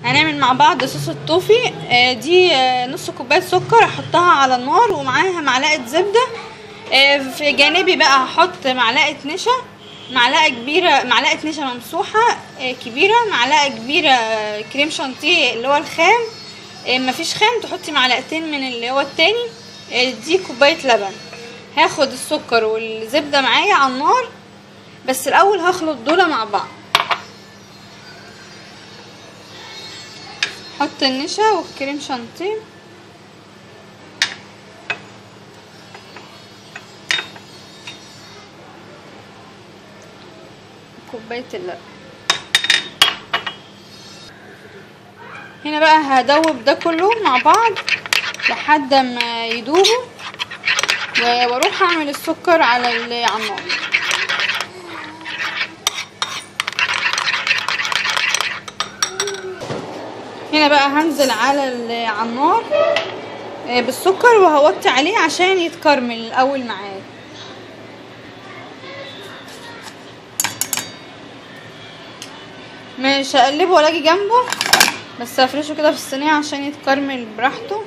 هنعمل مع بعض صوص الطوفي آه، دي آه، نص كوبايه سكر احطها على النار ومعاها معلقه زبده آه، في جانبي بقى هحط معلقه نشا معلقه كبيره معلقه نشا ممسوحه آه، كبيره معلقه كبيره آه، كريم شانتيه اللي هو الخام آه، مفيش خام تحطي معلقتين من اللي هو التاني آه، دي كوبايه لبن هاخد السكر والزبده معايا على النار بس الاول هخلط دول مع بعض حط النشا والكريم شانتيه كوباية اللبن هنا بقى هدوب ده كله مع بعض لحد ما يدوبوا و- واروح اعمل السكر على ال- على النار هنا بقى هنزل على ال- على النار آه، بالسكر وهوطي عليه عشان يتكرمل الاول معايا مش هقلبه ولا اجي جنبه بس هفرشه كده في الصينيه عشان يتكرمل براحته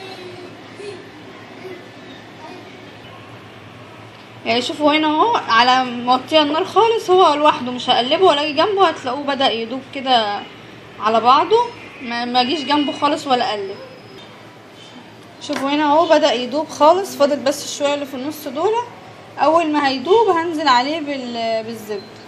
يعني شوفوا هنا اهو على موطيه النار خالص هو لوحده مش هقلبه ولا اجي جنبه هتلاقوه بدا يدوب كده على بعضه ما ما اجيش جنبه خالص ولا اقلب شوفوا هنا اهو بدا يدوب خالص فاضل بس الشويه اللي في النص دول اول ما هيدوب هنزل عليه بال بالزبده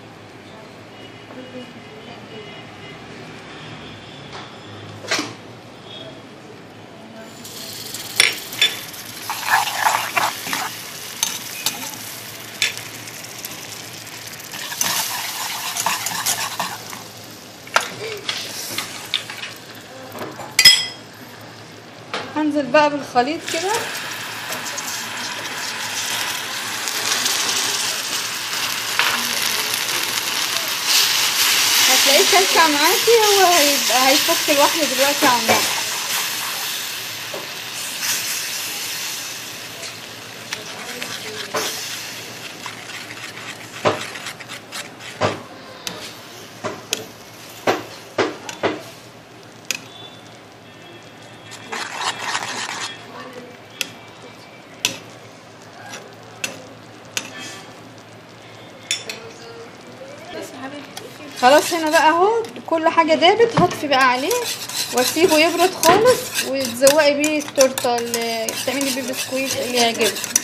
هنزل بقى بالخليط كده هتلاقيه كلكع معاكي هو هيبقى هيفك لوحده دلوقتي على النار خلاص هنا بقى اهو كل حاجه دابت هطفي بقى عليه واسيبه يبرد خالص وتزوقي بيه التورته اللي تعملي بيه بسكويت اللي يعجبك